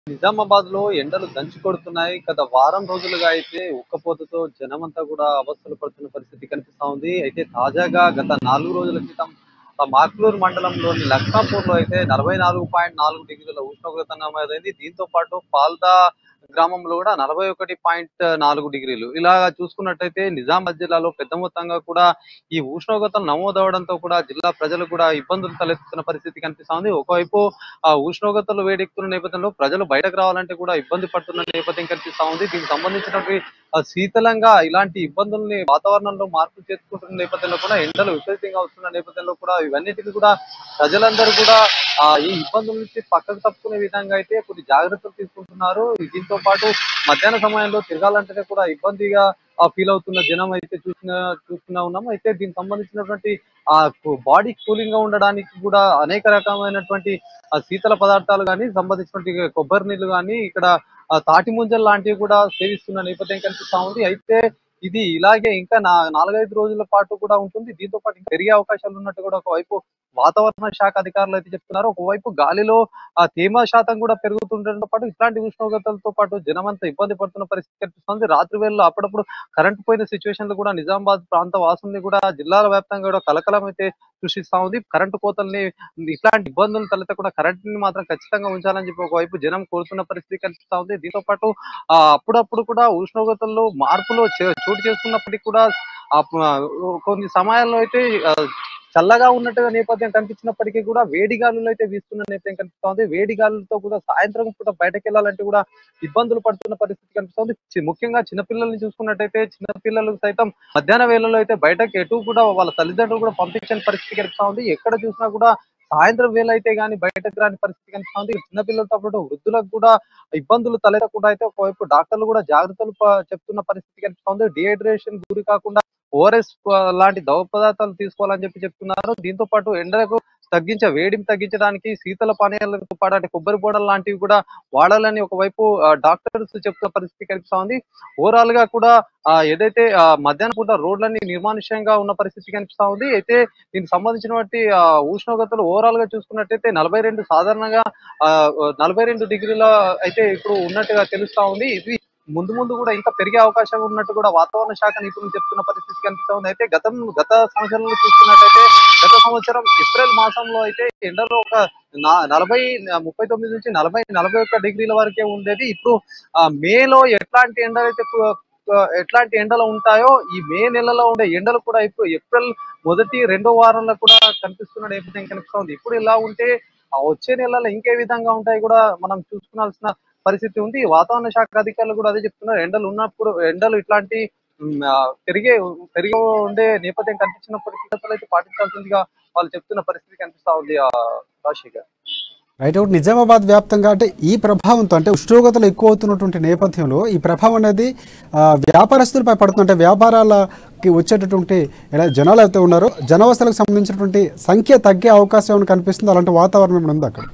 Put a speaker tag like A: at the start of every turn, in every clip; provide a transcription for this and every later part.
A: నిజామాబాద్ లో ఎండలు దంచి కొడుతున్నాయి గత వారం రోజులుగా అయితే ఉక్కపోతతో జనమంతా కూడా అవస్థలు పడుతున్న పరిస్థితి కనిపిస్తా ఉంది అయితే తాజాగా గత నాలుగు రోజుల క్రితం ఆ మాక్లూరు మండలంలోని లక్నాపూర్ లో అయితే నలభై నాలుగు పాయింట్ నాలుగు డిగ్రీల ఉష్ణోగ్రత నమోదైంది దీంతో పాటు పాల్దా గ్రామంలో కూడా నలభై ఒకటి పాయింట్ నాలుగు డిగ్రీలు ఇలా చూసుకున్నట్టయితే నిజామాబాద్ జిల్లాలో పెద్ద మొత్తంగా కూడా ఈ ఉష్ణోగ్రతలు నమోదవడంతో కూడా జిల్లా ప్రజలు కూడా ఇబ్బందులు తలెత్తుతున్న పరిస్థితి కనిపిస్తా ఉంది ఒకవైపు ఆ ఉష్ణోగ్రతలు వేడెక్కుతున్న నేపథ్యంలో ప్రజలు బయటకు రావాలంటే కూడా ఇబ్బంది పడుతున్న నేపథ్యం కనిపిస్తా ఉంది దీనికి సంబంధించినటువంటి ఆ శీతలంగా ఇలాంటి ఇబ్బందుల్ని వాతావరణంలో మార్పు చేసుకుంటున్న నేపథ్యంలో కూడా ఎండలు విపరీతంగా వస్తున్న నేపథ్యంలో కూడా ఇవన్నిటిని కూడా ప్రజలందరూ కూడా ఆ ఈ ఇబ్బందుల నుంచి పక్కకు తప్పుకునే విధంగా అయితే కొన్ని జాగ్రత్తలు తీసుకుంటున్నారు దీంతో పాటు మధ్యాహ్న సమయంలో తిరగాలంటేనే కూడా ఇబ్బందిగా ఫీల్ అవుతున్న జనం అయితే చూసిన చూస్తున్నా ఉన్నాం అయితే దీనికి సంబంధించినటువంటి ఆ బాడీ కూలింగ్ గా ఉండడానికి కూడా అనేక రకమైనటువంటి ఆ శీతల పదార్థాలు కానీ సంబంధించినటువంటి కొబ్బరి నీళ్లు కానీ ఇక్కడ ఆ తాటి ముంజలు లాంటివి కూడా సేవిస్తున్న నేపథ్యం కనిపిస్తా ఉంది అయితే ఇది ఇలాగే ఇంకా నా నాలుగైదు రోజుల పాటు కూడా ఉంటుంది దీంతో పాటు ఇంకా పెరిగే అవకాశాలు ఉన్నట్టు కూడా ఒకవైపు వాతావరణ శాఖ అధికారులు అయితే చెప్తున్నారు ఒకవైపు గాలిలో ఆ తేమ శాతం కూడా పెరుగుతుండటంతో పాటు ఇట్లాంటి ఉష్ణోగ్రతలతో పాటు జనమంతా ఇబ్బంది పడుతున్న పరిస్థితి కనిపిస్తుంది రాత్రి వేళలో అప్పుడప్పుడు కరెంట్ పోయిన సిచ్యువేషన్లు కూడా నిజామాబాద్ ప్రాంత వాసుల్ని కూడా జిల్లాల వ్యాప్తంగా కూడా కలకలం అయితే సృష్టిస్తా ఉంది కరెంటు కోతల్ని ఇట్లాంటి ఇబ్బందులు తలెత్తకుండా కరెంట్ ని మాత్రం ఖచ్చితంగా ఉంచాలని చెప్పి ఒకవైపు జనం కోరుతున్న పరిస్థితి కనిపిస్తా ఉంది దీంతో పాటు ఆ అప్పుడప్పుడు కూడా ఉష్ణోగ్రతల్లో మార్పులు చే- చోటు చేసుకున్నప్పటికీ కూడా ఆ ప- కొన్ని సమయాల్లో అయితే ఆ, చల్లగా ఉన్నట్టుగా నేపథ్యం కనిపించినప్పటికీ కూడా వేడి గాలులు అయితే వీస్తున్న నేపథ్యం కనిపిస్తా ఉంది వేడి గాలులతో కూడా సాయంత్రం పూట బయటకు వెళ్ళాలంటే కూడా ఇబ్బందులు పడుతున్న పరిస్థితి కనిపిస్తుంది చి- ముఖ్యంగా చిన్నపిల్లల్ని చూసుకున్నట్టయితే చిన్నపిల్లలు సైతం మధ్యాహ్న వేళల్లో అయితే బయటకు ఎటు కూడా వాళ్ళ తల్లిదండ్రులు కూడా పంపించని పరిస్థితి కనిపిస్తా ఉంది ఎక్కడ చూసినా కూడా సాయంత్రం వేళ అయితే గానీ బయటకు రాని పరిస్థితి కనిపిస్తా ఉంది చిన్నపిల్లలతో పాటు వృద్ధులకు కూడా ఇబ్బందులు తలెత్తకుండా అయితే ఒకవైపు డాక్టర్లు కూడా జాగ్రత్తలు ప- చెప్తున్న పరిస్థితి కనిపిస్తా ఉంది డిహైడ్రేషన్ గురి కాకుండా ఓఆర్ఎస్ లాంటి ద్రవ పదార్థాలు తీసుకోవాలని చెప్పి చెప్తున్నారు దీంతో పాటు ఎండలకు తగ్గించే వేడిని తగ్గించడానికి శీతల పానీయాలతో పాటు అంటే కొబ్బరి బోడలు లాంటివి కూడా వాడాలని ఒకవైపు డాక్టర్స్ చెప్తున్న పరిస్థితి కనిపిస్తా ఉంది ఓవరాల్ గా కూడా ఆ, ఏదైతే ఆ, మధ్యాహ్నం పూట రోడ్లన్నీ నిర్మానుష్యంగా ఉన్న పరిస్థితి కనిపిస్తా ఉంది అయితే దీనికి సంబంధించినటువంటి ఆ, ఉష్ణోగ్రతలు ఓవరాల్ గా చూసుకున్నట్టయితే నలభై రెండు సాధారణంగా ఆ, నలభై రెండు డిగ్రీల అయితే ఇప్పుడు ఉన్నట్టుగా తెలుస్తా ఉంది ఇది ముందు ముందు కూడా ఇంకా పెరిగే అవకాశం ఉన్నట్టు కూడా వాతావరణ శాఖ నిపుణులు చెప్తున్న పరిస్థితి కనిపిస్తా ఉంది అయితే గతం గత సంవత్సరంలో చూసుకున్నట్టయితే గత సంవత్సరం ఏప్రిల్ మాసంలో అయితే ఎండలో ఒక నా- నలభై ముప్పై తొమ్మిది నుంచి నలభై నలభై ఒక్క డిగ్రీల వరకే ఉండేది ఇప్పుడు ఆ మేలో ఎట్లాంటి ఎండలు అయితే కు- కు- ఎట్లాంటి ఎండలు ఉంటాయో ఈ మే నెలలో ఉండే ఎండలు కూడా ఇప్పుడు ఏప్రిల్ మొదటి రెండో వారంలో కూడా కనిపిస్తున్న నేపథ్యం కనిపిస్తుంది ఇప్పుడు ఇలా ఉంటే ఆ వచ్చే నెలలో ఇంకే విధంగా ఉంటాయి కూడా మనం చూసుకోవాల్సిన పరిస్థితి ఉంది వాతావరణ శాఖ అధికారులు కూడా అదే చెప్తున్నారు ఎండలు ఉన్నప్పుడు ఎండలు ఇట్లాంటి ఉమ్, ఆ, పెరిగే పెరిగి ఉండే నేపథ్యం కనిపించినప్పటికీ జాగ్రత్తలు అయితే పాటించాల్సిందిగా వాళ్ళు చెప్తున్న పరిస్థితి కనిపిస్తా ఉంది ఆ రాశిగా
B: రైట్ అవుట్ నిజామాబాద్ వ్యాప్తంగా అంటే ఈ ప్రభావంతో అంటే ఉష్ణోగ్రతలు ఎక్కువ అవుతున్నటువంటి నేపథ్యంలో ఈ ప్రభావం అనేది ఆ, వ్యాపారస్తులపై పడుతుంది అంటే వ్యాపారాలకి వచ్చేటటువంటి ఎలా జనాలు అయితే ఉన్నారో జనవసతులకు సంబంధించినటువంటి సంఖ్య తగ్గే అవకాశం ఏమైనా కనిపిస్తుంది అలాంటి వాతావరణం ఏమైనా ఉంది అక్కడ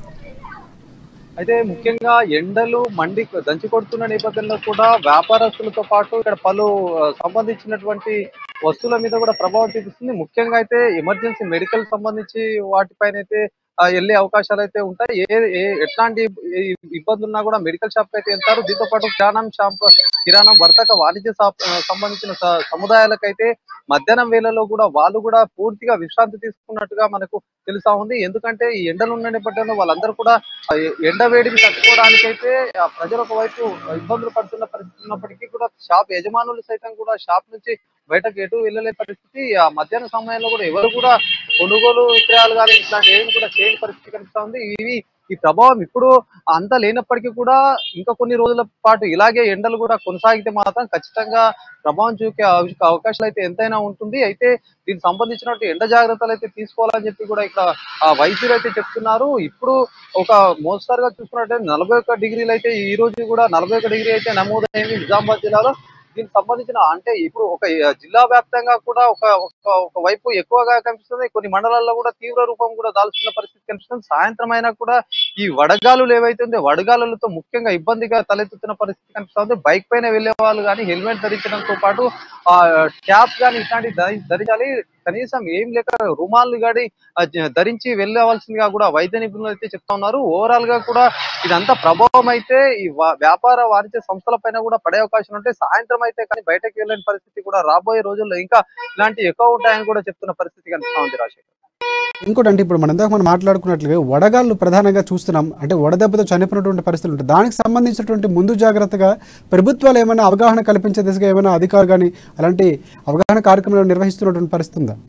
A: అయితే ముఖ్యంగా ఎండలు మండి దంచి కొడుతున్న నేపథ్యంలో కూడా వ్యాపారస్తులతో పాటు ఇక్కడ పలు ఆ, సంబంధించినటువంటి వస్తువుల మీద కూడా ప్రభావం చూపిస్తుంది ముఖ్యంగా అయితే ఎమర్జెన్సీ మెడికల్ సంబంధించి వాటిపైన అయితే ఆ, వెళ్ళే అవకాశాలు అయితే ఉంటాయి ఏ ఏ- ఎట్లాంటి ఈ- ఇబ్బంది ఉన్నా కూడా మెడికల్ షాప్ అయితే వెళ్తారు దీంతో పాటు కిరాణం షాప్ కిరాణం వర్తక వాణిజ్య షాప్ ఆ, సంబంధించిన స- సముదాయాలకైతే మధ్యాహ్నం వేళలో కూడా వాళ్ళు కూడా పూర్తిగా విశ్రాంతి తీసుకున్నట్టుగా మనకు తెలుసా ఉంది ఎందుకంటే ఈ ఎండలు ఉన్న నేపథ్యంలో వాళ్ళందరూ కూడా ఆ ఎ- ఎండ వేడిని తట్టుకోవడానికైతే ఆ ప్రజలు ఒకవైపు ఇబ్బందులు పడుతున్న పరిస్థితి ఉన్నప్పటికీ కూడా షాప్ యజమానులు సైతం కూడా షాప్ నుంచి బయటకు ఎటు వెళ్ళలే పరిస్థితి ఆ మధ్యాహ్న సమయంలో కూడా ఎవరు కూడా కొనుగోలు విక్రయాలు కానీ ఇట్లాంటి ఏమి కూడా చేయని పరిస్థితి కనిపిస్తా ఉంది ఇవి ఈ ప్రభావం ఇప్పుడు అంత లేనప్పటికీ కూడా ఇంకా కొన్ని రోజుల పాటు ఇలాగే ఎండలు కూడా కొనసాగితే మాత్రం ఖచ్చితంగా ప్రభావం చూపే అవ- అవకాశాలు అయితే ఎంతైనా ఉంటుంది అయితే దీనికి సంబంధించినటువంటి ఎండ జాగ్రత్తలు అయితే తీసుకోవాలని చెప్పి కూడా ఇక్కడ ఆ వైద్యులు అయితే చెప్తున్నారు ఇప్పుడు ఒక మోస్తరుగా చూసుకున్నట్టయితే నలభై ఒక్క డిగ్రీలు అయితే ఈ రోజు కూడా నలభై ఒక్క డిగ్రీ అయితే నమోదైంది నిజామాబాద్ జిల్లాలో దీనికి సంబంధించిన అంటే ఇప్పుడు ఒక జిల్లా వ్యాప్తంగా కూడా ఒక ఒక ఒక వైపు ఎక్కువగా కనిపిస్తుంది కొన్ని మండలాల్లో కూడా తీవ్ర రూపం కూడా దాల్చుకున్న పరిస్థితి కనిపిస్తుంది సాయంత్రం అయినా కూడా ఈ వడగాలులు ఏవైతే ఉందో వడగాలులతో ముఖ్యంగా ఇబ్బందిగా తలెత్తుతున్న పరిస్థితి కనిపిస్తుంది బైక్ పైన వెళ్లే వాళ్ళు కానీ హెల్మెట్ ధరించడంతో పాటు ఆ క్యాప్ కానీ ఇట్లాంటి ధరి- ధరించాలి కనీసం ఏం లేక రుమాలు గాడి ఆ, జ- ధరించి వెళ్ళవలసిందిగా కూడా వైద్య నిపుణులు అయితే చెప్తా ఉన్నారు ఓవరాల్ గా కూడా ఇదంతా ప్రభావం అయితే ఈ వా- వ్యాపార వాణిజ్య సంస్థల పైన కూడా పడే అవకాశం ఉంటే సాయంత్రం అయితే కానీ బయటకు వెళ్ళని పరిస్థితి కూడా రాబోయే రోజుల్లో ఇంకా ఇలాంటి ఎక్కువ ఉంటాయని కూడా చెప్తున్న పరిస్థితి కనిపిస్తా ఉంది రాజశేఖర్
B: ఇంకోటి అంటే ఇప్పుడు మనం ఇందాక మనం మాట్లాడుకున్నట్లుగా వడగాళ్ళు ప్రధానంగా చూస్తున్నాం అంటే వడదెబ్బతో చనిపోయినటువంటి పరిస్థితులు ఉంటాయి దానికి సంబంధించినటువంటి ముందు జాగ్రత్తగా ప్రభుత్వాలు ఏమైనా అవగాహన కల్పించే దిశగా ఏమైనా అధికారులు కానీ అలాంటి అవగాహన కార్యక్రమాలు నిర్వహిస్తున్నటువంటి పరిస్థితి ఉందా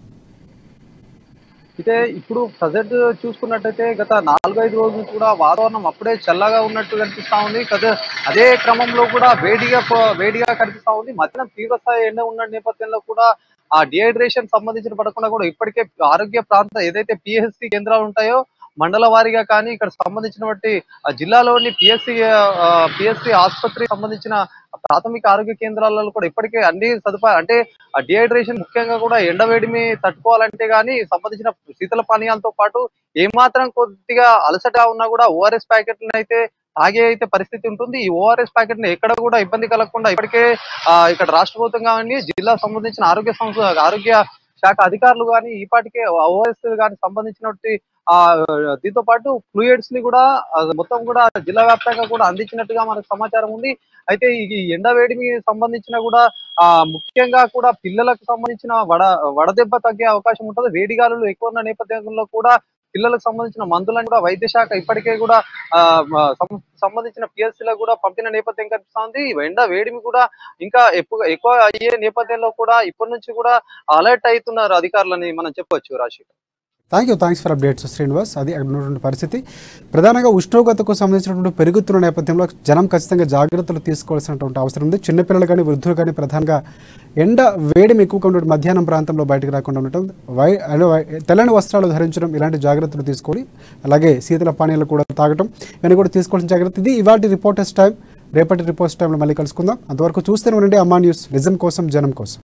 A: అయితే ఇప్పుడు ప్రజెంట్ చూసుకున్నట్టయితే గత నాలుగైదు రోజులు కూడా వాతావరణం అప్పుడే చల్లగా ఉన్నట్టు కనిపిస్తా ఉంది కదా అదే క్రమంలో కూడా వేడిగా పో- వేడిగా కనిపిస్తా ఉంది మధ్యాహ్నం తీవ్రస్థాయి ఎండ ఉన్న నేపథ్యంలో కూడా ఆ డిహైడ్రేషన్ సంబంధించిన పడకుండా కూడా ఇప్పటికే ఆరోగ్య ప్రాంత ఏదైతే పిహెచ్సి కేంద్రాలు ఉంటాయో మండల వారీగా కానీ ఇక్కడ సంబంధించినటువంటి ఆ జిల్లాలోని పిఎస్సి పిఎస్సి ఆసుపత్రి సంబంధించిన ప్రాథమిక ఆరోగ్య కేంద్రాలలో కూడా ఇప్పటికే అన్ని సదుపాయాలు అంటే ఆ డిహైడ్రేషన్ ముఖ్యంగా కూడా ఎండవేడిమి తట్టుకోవాలంటే గానీ సంబంధించిన శీతల పానీయాలతో పాటు ఏమాత్రం కొద్దిగా అలసట ఉన్నా కూడా ఓఆర్ఎస్ ప్యాకెట్లను అయితే తాగే అయితే పరిస్థితి ఉంటుంది ఈ ఓఆర్ఎస్ ప్యాకెట్ ని ఎక్కడ కూడా ఇబ్బంది కలగకుండా ఇప్పటికే ఆ, ఇక్కడ రాష్ట్ర ప్రభుత్వం కానీ జిల్లా సంబంధించిన ఆరోగ్య సంస్థ ఆరోగ్య శాఖ అధికారులు కానీ ఈపాటికే ఓఆర్ఎస్ కానీ సంబంధించినటువంటి ఆ దీంతో పాటు ఫ్లూయిడ్స్ ని కూడా ఆ, మొత్తం కూడా జిల్లా వ్యాప్తంగా కూడా అందించినట్టుగా మనకు సమాచారం ఉంది అయితే ఈ ఎండ వేడికి సంబంధించిన కూడా ఆ ముఖ్యంగా కూడా పిల్లలకు సంబంధించిన వడ వడదెబ్బ తగ్గే అవకాశం ఉంటుంది వేడిగాలులు ఎక్కువ ఉన్న నేపథ్యంలో కూడా పిల్లలకు సంబంధించిన మందులను కూడా వైద్య శాఖ ఇప్పటికే కూడా ఆ మ- సం- సంబంధించిన పిఎస్సీ లకు కూడా పంపిన నేపథ్యం కనిపిస్తుంది ఈ ఎండ వేడిమి కూడా ఇంకా ఎక్కువ ఎక్కువ అయ్యే నేపథ్యంలో కూడా ఇప్పటి నుంచి కూడా అలర్ట్ అవుతున్నారు అధికారులని మనం చెప్పొచ్చు Rashi
B: thank you thanks for updates Srinivas అది అక్కడ ఉన్నటువంటి పరిస్థితి ప్రధానంగా ఉష్ణోగ్రతకు సంబంధించినటువంటి పెరుగుతున్న నేపథ్యంలో జనం ఖచ్చితంగా జాగ్రత్తలు తీసుకోవాల్సినటువంటి అవసరం ఉంది చిన్నపిల్లలు కానీ వృద్ధులు కానీ ప్రధానంగా ఎండ వేడిమి ఎక్కువగా ఉండే మధ్యాహ్నం ప్రాంతంలో బయటకు రాకుండా ఉండటం వై అంటే వై- తెల్లని వస్త్రాలు ధరించడం ఇలాంటి జాగ్రత్తలు తీసుకోవాలి అలాగే శీతల పానీయాలు కూడా తాగటం ఇవన్నీ కూడా తీసుకోవాల్సిన జాగ్రత్త ఇది ఇవాటి రిపోర్టర్స్ టైం రేపటి రిపోర్ట్స్ టైంలో మళ్ళీ కలుసుకుందాం అంతవరకు చూస్తూనే ఉండండి అమ్మా న్యూస్ నిజం కోసం జనం కోసం